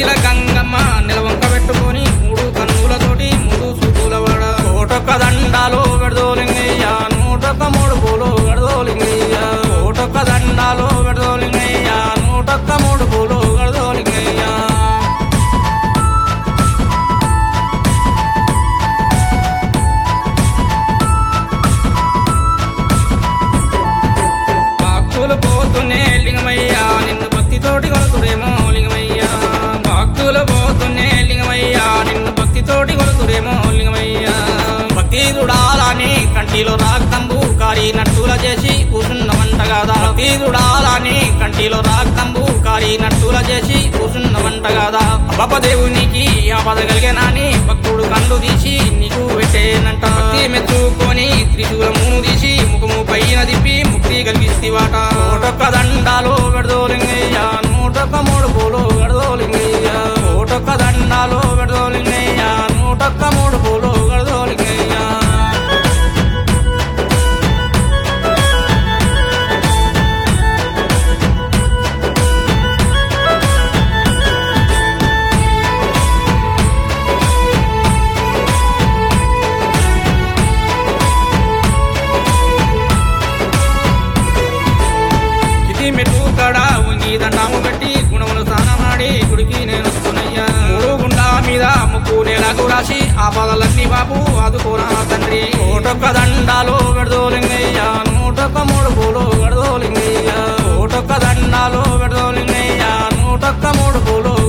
నీల గంగమ్మ నిలవంక పెట్టుకొని మూడు కన్నులతోటి మూడు సూపుల వాడ కోటొక్క దండాలు విడదోలింగయ్య నూటొక్క మూడు పూలు విడదోలింగయ్య కోటొక్క దండాలు విడదోలింగయ్య నూటొక్క మూడు పూలు విడదోలింగయ్య భక్తులు పోతున్నే లింగమయ్యా నిన్ను భక్తితోటి కొలుతురేమో లింగమయ్యా భక్తులు పోతున్నే లింగమయ్యా నిన్ను భక్తితోటి కొలుతురేమో లింగమయ్యా భక్తి దుడాలని కంటిలో రాక్తంబు కారి నట్టుల చేసి కూసున్నమంట కదా భక్తి దుడాలని కంటిలో రాక్తంబు కారి నట్టుల చేసి కూసున్నమంట కదా అబ్బప్ప దేవునికి ఆపద కలిగేనాని భక్తుడు కండు తీసి నీకు పెట్టేనంట భక్తి మెచ్చుకొని త్రిశూలము తీసి ముఖము పైన తిప్పి ముక్తి కలిగిస్తేవాట నూటొక్క దండాలు విడదోలింగయ్య నూటొక్క మూడు పూలు విడదోలింగయ్య నూటొక్క దండాలు విడదోలింగయ్య నూటొక్క మూడు పూలు విడదోలింగయ్య కిటి మెట్టు కడ ఉంగి దండాము పెట్టి గుణములు స్నానమాడి గుడికి నేను వస్తున్నయ్యా మూడు గుండా మీద ముక్కు నేలకు రాసి ఆ పదలన్నీ బాబు ఆదుకోరా తండ్రి నూటొక్క దండాలు విడదోలింగయ్యా నూటొక్క మూడు పూలు విడదోలింగయ్యా నూటొక్క దండాలు విడదోలింగయ్యా నూటొక్క మూడు పూలు